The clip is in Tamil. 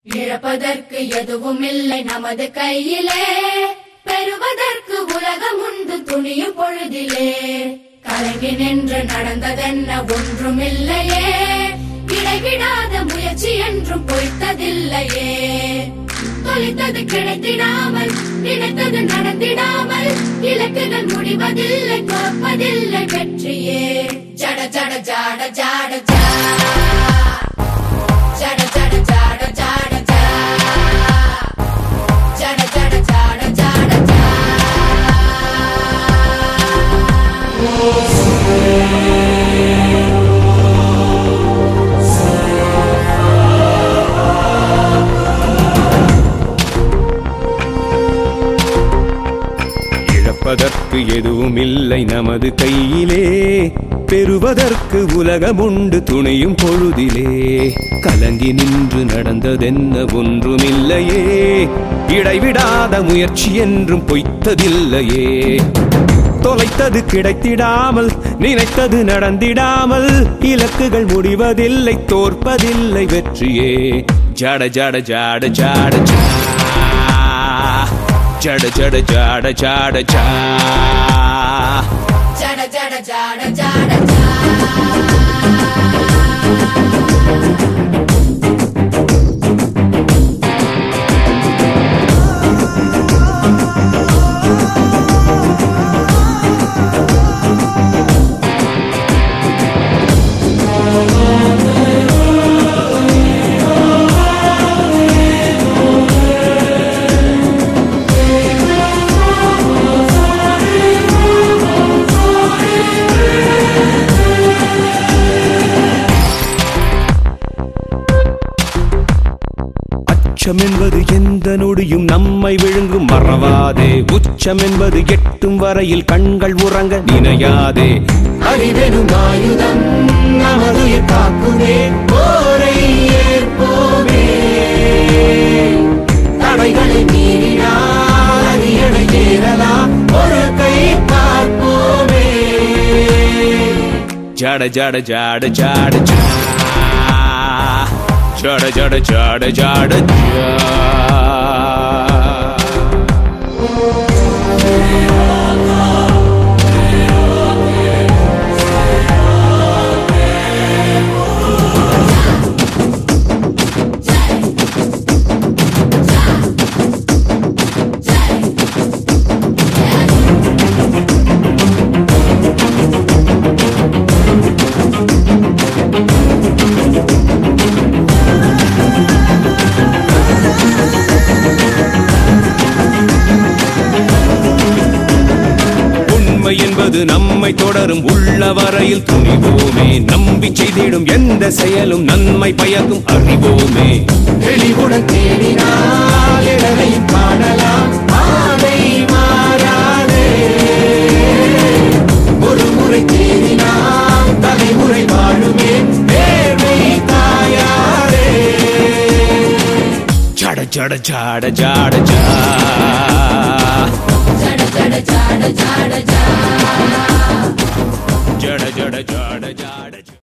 இழப்பதற்கு எதுவும் இல்லை நமது கையிலே பெறுவதற்கு உலகம் உண்டு துணியும் பொழுதிலே கலங்கி நின்று நடந்ததென்ன ஒன்றுமில்லையே இடைவிடாத முயற்சி என்றும் பொய்த்ததில்லையே தொலைத்தது கிடைத்திடாமல் நினைத்தது நடந்திடாமல் இலக்குகள் முடிவதில்லை தோற்பதில்லை வெற்றியே ஜட ஜட ஜாட ஜாட ஜா ஜட ஜட ஜாட ஜாட ஜா ஜட ஜட ஜாட ஜாட ஜா இழப்பதற்கு எதுவும் இல்லை நமது கையிலே பெறுவதற்கு உலகமுண்டு துணையும் பொழுதிலே கலங்கி நின்று நடந்ததென்ன ஒன்றுமில்லையே இடைவிடாத முயற்சி என்றும் பொய்த்ததில்லையே தொலைத்தது கிடைத்திடாமல் நினைத்தது நடந்திடாமல் இலக்குகள் முடிவதில்லை தோற்பதில்லை வெற்றியே ஜட ஜட ஜாட ஜாட ஜா ஜட ஜட ஜாட ஜாட ஜா ஜட ஜட ஜாட ஜாட ஜா அச்சம் என்பது எந்த நொடியும் நம்மை விழுங்கும் மறவாதே உச்சம் என்பது எட்டும் வரையில் கண்கள் உறங்க நினையாதே அறிவெனும் ஆயுதம் நமதுயிர் காக்குமே போரை ஏற்போமே தடைகளை மீறினால் அரியணை ஏறலாம் ஒரு கை பார்ப்போமே ஜட ஜட ஜாட ஜாட ஜா ஜட ஜட ஜாட ஜாட ஜா உண்மை என்பது நம்மை தொடரும் உள்ள வரையில் துணிவோமே நம்பி செய்திடும் எந்த செயலும் நன்மை பயக்கும் அறிவோமே தெளிவுடன் தேடினால் இடரையும் காணலாம் பாதை மாறாதே ஒரு முறை தேடினால் தலைமுறை வாழுமே நேர்மை தாயாரே ஜட ஜட ஜாட ஜாட ஜா ஜட ஜட ஜாட ஜாட ஜா ஜட ஜட ஜாட ஜாட ஜா